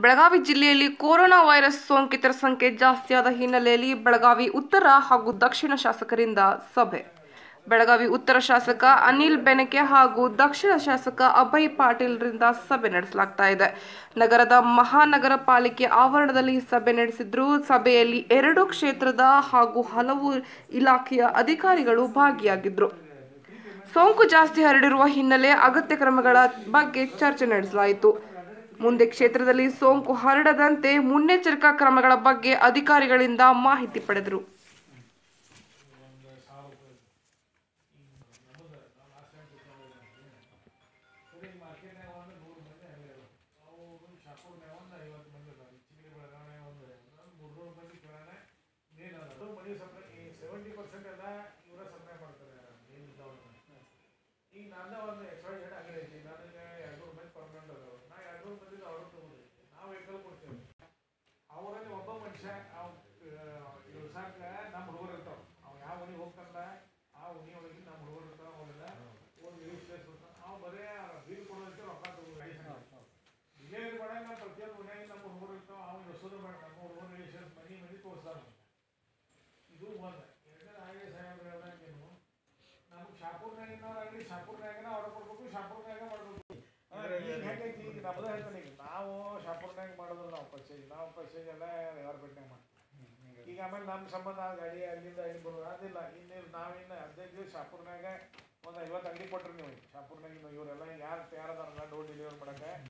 ಬೆಳಗಾವಿ ಜಿಲ್ಲೆಯಲ್ಲಿ corona virus ಸೋಂಕಿತರ ಸಂಖ್ಯೆ ಜಾಸ್ತಿಯಾದ ಹಿನ್ನೆಲೆಯಲ್ಲಿ ಬೆಳಗಾವಿ ಉತ್ತರ ಹಾಗೂ ದಕ್ಷಿಣ ಶಾಸಕರಿಂದ ಸಭೆ ಬೆಳಗಾವಿ ಉತ್ತರ ಶಾಸಕ ಅನಿಲ್ ಬೆನಕೆ ಹಾಗೂ ದಕ್ಷಿಣ ಶಾಸಕ ಅಭಯ್ ಪಾಟೀಲ್ರಿಂದ ಸಭೆ ನಡೆಸಲಾಗ್ತಾ ಇದೆ ನಗರದ ಮಹಾನಗರ ಪಾಲಿಕೆ ಆವರಣದಲ್ಲಿ ಸಭೆ ನಡೆಸಿದ್ರು ಸಭೆಯಲ್ಲಿ ಎರಡು ಕ್ಷೇತ್ರದ ಹಾಗೂ ಹಲವು ಇಲಾಖೆಯ ಅಧಿಕಾರಿಗಳು ಭಾಗಿಯಾಗಿದ್ರು ಸೋಂಕು ಜಾಸ್ತಿ ಹರಡಿರುವ ಹಿನ್ನೆಲೆ ಅಗತ್ಯ ಕ್ರಮಗಳ ಬಗ್ಗೆ ಚರ್ಚೆ ನಡೆಸಲಾಯಿತು ಮುಂದೆ ಕ್ಷೇತ್ರದಲ್ಲಿ ಸೋಂಕು ಹರಡದಂತೆ ಮುನ್ನೆಚ್ಚರಿಕಾ ಕ್ರಮಗಳ ಬಗ್ಗೆ ಅಧಿಕಾರಿಗಳಿಂದ ಮಾಹಿತಿ ಪಡೆದರು ಸೆವೆಂಟಿ ಪರ್ಸೆಂಟ್ ಎಲ್ಲ ಇವರ ಸಪ್ಲೈ ಮಾಡ್ತಾರೆ ಮೇನ್ ಈಗ ನನ್ನ ಒಂದು ಎಕ್ಸ್ಟ್ರಾ ಜೆಡ್ ಅಂಗಡಿ ಐತಿ ನನಗೆ ಎರಡು ನೂರು ಮಂದಿ ಪರ್ಮನೆಂಟ್ ಅದಾವ ನಾ ಎರಡು ನೂರು ಮಂದಿ ಅವ್ರ ತಗೊಂಡು ನಾವು ವೆಹಿಕಲ್ ಕೊಡ್ತೇವೆ ಅವರಲ್ಲಿ ಒಬ್ಬ ಮನುಷ್ಯ ಅವ್ ಇಳ್ಸಾಕ ನಮ್ಮ ಹುಡುಗರು ಇರ್ತಾವ ಅವ್ ಯಾವ ಮನೆಗೆ ಹೋಗ್ತಾನಲ್ಲ ಆ ಮನೆ ಒಳಗೆ ನಮ್ಮ ಹುಡುಗರು ಇರ್ತಾವ ಅವರೆಲ್ಲ ಒಂದು ಇಳಿಸ್ ಪ್ಲೇಸ್ ಕೊಡ್ತಾನೆ ಅವ್ ಬರೇ ಬಿಲ್ ಕೊಡೋದಕ್ಕೆ ರೊಕ್ಕ ತಗೊಂಡು ಡಿಲಿವರಿ ಮಾಡಂಗ ನಮ್ಮ ಪ್ರತಿಯೊಂದು ಮನೆಯಾಗ ನಮ್ಮ ಹುಡುಗರು ಇರ್ತಾವ ಅವ್ನು ಇಳಿಸೋದು ಮಾಡಿ ನಮ್ಮ ಹುಡುಗರು ಇಳಿಸಿ ಮನೆ ಮನೆ ತೋರಿಸ್ತಾನ ಇದು ಒಂದು ಎರಡನೇ ಆಗಿದೆ ಸಾಹೇಬ್ರೆ ನೀವು ನಮ್ಗೆ ಶಾಪುರ್ನಾಗಿನವ್ರು ಆಗಲಿ ಶಾಪುರ್ನಾಗನ ಆರ್ಡರ್ ಕೊಡ್ಬೇಕು ಶಾಪುರ್ನಾಗ ಮಾಡ್ಬೇಕು ಈಗ ಹೆಂಗೈತಿ ಈಗ ನಮ್ದು ಹೇಳ್ತಾನೆ ಈಗ ನಾವು ಶಾಪುರ್ನಾಗ ಮಾಡೋದು ನಾವು ಪರ್ಚೇಜ್ ನಾವು ಪರ್ಚೇಜ್ ಎಲ್ಲ ಯಾರು ಬೆಟ್ನಾಗ ಮಾಡ್ತೀವಿ ಈಗ ಆಮೇಲೆ ನಮ್ಮ ಸಂಬಂಧ ಆ ಗಾಡಿ ಅಲ್ಲಿಂದ ಇಲ್ಲಿ ಬರೋದು ಅದಿಲ್ಲ ಇನ್ನು ನಾವಿನ್ನು ಹದಿನೈದು ದಿವಸ ಶಾಪುರ್ನಾಗ ಒಂದು ಐವತ್ತು ಅಂಗಡಿ ಕೊಟ್ರಿ ನೀವು ಶಾಪುರ್ನಾಗ ಇವರೆಲ್ಲ ಯಾರು ತಯಾರದಾರಲ್ಲ ಡೋರ್ ಡೆಲಿವರಿ ಮಾಡಕ್ಕೆ